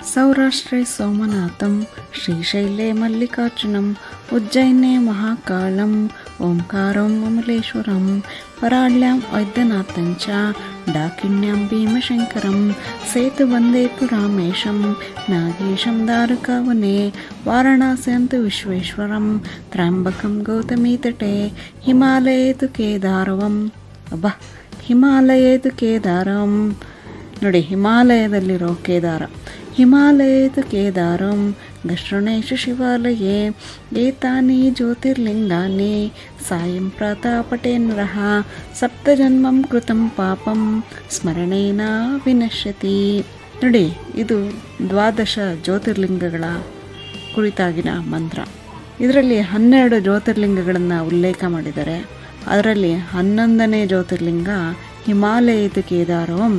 ಸೌರಾಷ್ಟ್ರೆ ಸೋಮನಾಥಂ ಶ್ರೀಶೈಲೆ ಮಲ್ಲಿಕಾರ್ಜುನಂ ಉಜ್ಜಯಿನೆ ಮಹಾಕಾಳಂ ಓಂಕಾರಂ ಅಮಲೇಶ್ವರಂ ಪರಾಳ್ಯಾಂ ವೈದ್ಯನಾಥಂಚ ಡಾಕಿಣ್ಯಾಂ ಭೀಮಶಂಕರಂ ಸೇತುವಂದೇ ಪುರಾಮೇಶಂ ನಾಗೇಶಂ ದಾರುಕಾವನೆ ವಾರಣಾಸ್ಯಂತು ವಿಶ್ವೇಶ್ವರಂ ತ್ರ್ಯಂಬಕಂ ಗೌತಮೀತಟೆ ಹಿಮಾಲಯೇತು ಕೇದಾರವಂ ಅಬ್ಬಾ ಹಿಮಾಲಯೇತು ಕೇದಾರಂ ನೋಡಿ ಹಿಮಾಲಯದಲ್ಲಿರೋ ಕೇದಾರ ಹಿಮಾಲಯದ ಕೇದಾರಂ ಗಶೃಣೇಶು ಶಿವಾಲಯೇ ಏತಾನಿ ಜ್ಯೋತಿರ್ಲಿಂಗಾನಿ ಸಾಯಂ ಪ್ರಾತಾಪಟೇ ನರಃ ಸಪ್ತಜನ್ಮಂ ಕೃತಂ ಪಾಪಂ ಸ್ಮರಣೇನ ವಿನಶ್ಯತಿ ನೋಡಿ ಇದು ದ್ವಾದಶ ಜ್ಯೋತಿರ್ಲಿಂಗಗಳ ಕುರಿತಾಗಿನ ಮಂತ್ರ ಇದರಲ್ಲಿ ಹನ್ನೆರಡು ಜ್ಯೋತಿರ್ಲಿಂಗಗಳನ್ನು ಉಲ್ಲೇಖ ಮಾಡಿದ್ದಾರೆ ಅದರಲ್ಲಿ ಹನ್ನೊಂದನೇ ಜ್ಯೋತಿರ್ಲಿಂಗ ಹಿಮಾಲಯದ ಕೇದಾರವಂ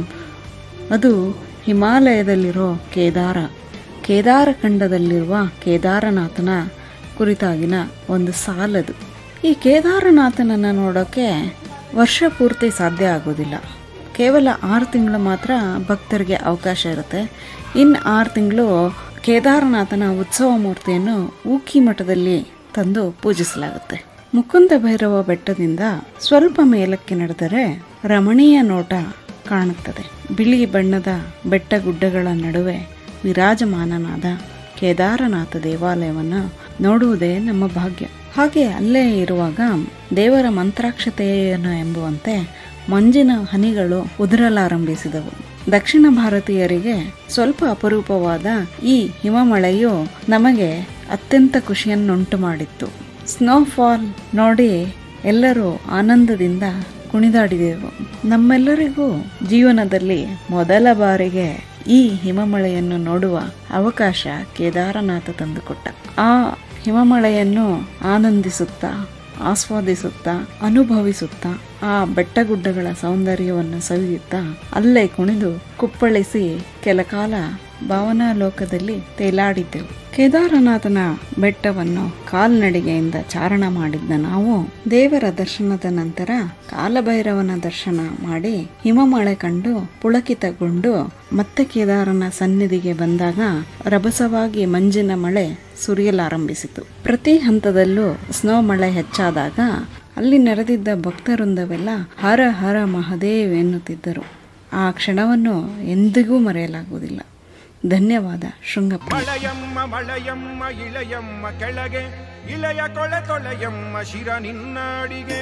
ಅದು ಹಿಮಾಲಯದಲ್ಲಿರೋ ಕೇದಾರ ಕೇದಾರ ಖಂಡದಲ್ಲಿರುವ ಕೇದಾರನಾಥನ ಕುರಿತಾಗಿನ ಒಂದು ಸಾಲದು ಈ ಕೇದಾರನಾಥನನ್ನು ನೋಡೋಕ್ಕೆ ವರ್ಷ ಪೂರ್ತಿ ಸಾಧ್ಯ ಆಗೋದಿಲ್ಲ ಕೇವಲ ಆರು ತಿಂಗಳು ಮಾತ್ರ ಭಕ್ತರಿಗೆ ಅವಕಾಶ ಇರುತ್ತೆ ಇನ್ನು ಆರು ತಿಂಗಳು ಕೇದಾರನಾಥನ ಉತ್ಸವ ಮೂರ್ತಿಯನ್ನು ಊಕಿ ಮಠದಲ್ಲಿ ತಂದು ಪೂಜಿಸಲಾಗುತ್ತೆ ಮುಕುಂದ ಭೈರವ ಬೆಟ್ಟದಿಂದ ಸ್ವಲ್ಪ ಮೇಲಕ್ಕೆ ನಡೆದರೆ ರಮಣೀಯ ನೋಟ ಕಾಣುತ್ತದೆ ಬಿಳಿ ಬಣ್ಣದ ಬೆಟ್ಟ ಗುಡ್ಡಗಳ ನಡುವೆ ವಿರಾಜಮಾನನಾದ ಕೇದಾರನಾಥ ದೇವಾಲಯವನ್ನು ನೋಡುವುದೇ ನಮ್ಮ ಭಾಗ್ಯ ಹಾಗೆ ಅಲ್ಲೇ ಇರುವಾಗ ದೇವರ ಮಂತ್ರಾಕ್ಷತೆಯನ್ನು ಎಂಬುವಂತೆ ಮಂಜಿನ ಹನಿಗಳು ಉದುರಲಾರಂಭಿಸಿದವು ದಕ್ಷಿಣ ಭಾರತೀಯರಿಗೆ ಸ್ವಲ್ಪ ಅಪರೂಪವಾದ ಈ ಹಿಮಮಳೆಯು ನಮಗೆ ಅತ್ಯಂತ ಖುಷಿಯನ್ನುಂಟು ಮಾಡಿತ್ತು ಸ್ನೋಫಾಲ್ ನೋಡಿ ಎಲ್ಲರೂ ಆನಂದದಿಂದ ಕುಣಿದಾಡಿದೆವು ನಮ್ಮೆಲ್ಲರಿಗೂ ಜೀವನದಲ್ಲಿ ಮೊದಲ ಬಾರಿಗೆ ಈ ಹಿಮಮಳೆಯನ್ನು ನೋಡುವ ಅವಕಾಶ ಕೇದಾರನಾಥ ತಂದುಕೊಟ್ಟ ಆ ಹಿಮಮಳೆಯನ್ನು ಆನಂದಿಸುತ್ತಾ ಆಸ್ವಾದಿಸುತ್ತಾ ಅನುಭವಿಸುತ್ತಾ ಆ ಬೆಟ್ಟಗುಡ್ಡಗಳ ಸೌಂದರ್ಯವನ್ನು ಸವಿಯುತ್ತಾ ಅಲ್ಲೇ ಕುಣಿದು ಕುಪ್ಪಳಿಸಿ ಕೆಲಕಾಲ ಭಾವನಾಲೋಕದಲ್ಲಿ ತೇಲಾಡಿದ್ದೆವು ಕೇದಾರನಾಥನ ಬೆಟ್ಟವನ್ನು ಕಾಲ್ನಡಿಗೆಯಿಂದ ಚಾರಣ ಮಾಡಿದ್ದ ನಾವು ದೇವರ ದರ್ಶನದ ನಂತರ ಕಾಲಭೈರವನ ದರ್ಶನ ಮಾಡಿ ಹಿಮಮಳೆ ಕಂಡು ಪುಳಕಿತಗೊಂಡು ಮತ್ತೆ ಕೇದಾರನ ಸನ್ನಿಧಿಗೆ ಬಂದಾಗ ರಭಸವಾಗಿ ಮಂಜಿನ ಮಳೆ ಸುರಿಯಲಾರಂಭಿಸಿತು ಪ್ರತಿ ಹಂತದಲ್ಲೂ ಸ್ನೋ ಮಳೆ ಹೆಚ್ಚಾದಾಗ ಅಲ್ಲಿ ನೆರೆದಿದ್ದ ಭಕ್ತವೃಂದವೆಲ್ಲ ಹರ ಹರ ಮಹದೇವ್ ಎನ್ನುತ್ತಿದ್ದರು ಆ ಕ್ಷಣವನ್ನು ಎಂದಿಗೂ ಮರೆಯಲಾಗುವುದಿಲ್ಲ ಧನ್ಯವಾದ ಶೃಂಗಪ್ರಿಯ ಮಳೆಯಮ್ಮ ಮಳೆಯಮ್ಮ ಇಳೆಯಮ್ಮ ಕೆಳಗೆ ಇಳೆಯ ಕೊಳೆ ತೊಳೆಯಮ್ಮ ಶಿರ ನಿನ್ನಾಡಿಗೆ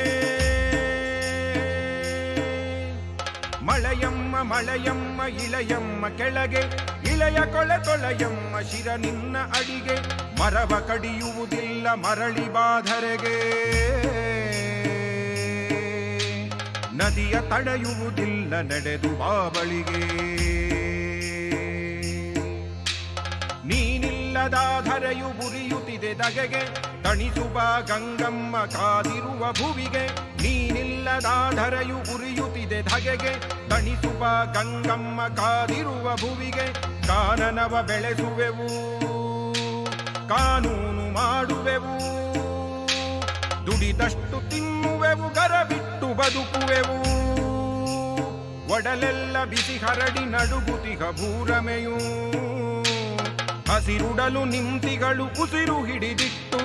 ಮಳೆಯಮ್ಮ ಮಳೆಯಮ್ಮ ಇಳೆಯಮ್ಮ ಕೆಳಗೆ ಇಳೆಯ ಕೊಳೆ ತೊಳೆಯಮ್ಮ ಶಿರ ನಿನ್ನ ಅಡಿಗೆ ಮರವ ಕಡಿಯುವುದಿಲ್ಲ ಮರಳಿ ಬಾಧರೆಗೆ ನದಿಯ ತಡೆಯುವುದಿಲ್ಲ ನಡೆದು ಬಾಬಳಿಗೆ ನೀನಿಲ್ಲದ ಧರೆಯು ಬುರಿಯುತ್ತಿದೆ ದಗೆಗೆ ತಣಿಸುವ ಗಂಗಮ್ಮ ಕಾದಿರುವ ಭುವಿಗೆ ನೀನಿಲ್ಲದ ಧರೆಯು ಉರಿಯುತ್ತಿದೆ ಧಗೆಗೆ ತಣಿಸುವ ಗಂಗಮ್ಮ ಕಾದಿರುವ ಭುವಿಗೆ ಕಾನನವ ಬೆಳೆಸುವೆವು ಕಾನೂನು ಮಾಡುವೆವು ದುಡಿದಷ್ಟು ತಿನ್ನುವೆವು ಗರಬಿಟ್ಟು ಬದುಕುವೆವು ಒಡಲೆಲ್ಲ ಬಿಸಿ ಹರಡಿ ನಡುಗುತಿಗ ಭೂರಮೆಯೂ ಹಸಿರುಡಲು ನಿಂತಿಗಳು ಉಸಿರು ಹಿಡಿದಿಟ್ಟು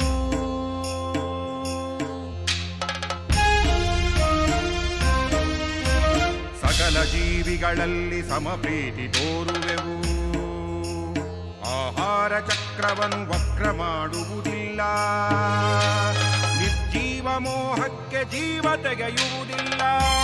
ಸಕಲ ಜೀವಿಗಳಲ್ಲಿ ಸಮಪ್ರೀತಿ ತೋರುವೆವು ಆಹಾರ ಚಕ್ರವನ್ನು ವಕ್ರ ಮಾಡುವುದಿಲ್ಲ ನಿರ್ಜೀವ ಮೋಹಕ್ಕೆ ಜೀವ ತೆಗೆಯುವುದಿಲ್ಲ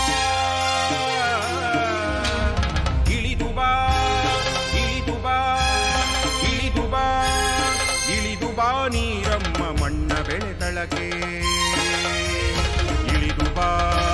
ಇಳಿದು ಬಾ ಇಳಿದು ಬಾ ಇಳಿದು ಬಾ ಇಳಿದು ಬಾ ನೀರಮ್ಮ ಮಣ್ಣ ಬೆಳೆತಳಕೆ ಇಳಿದು ಬಾ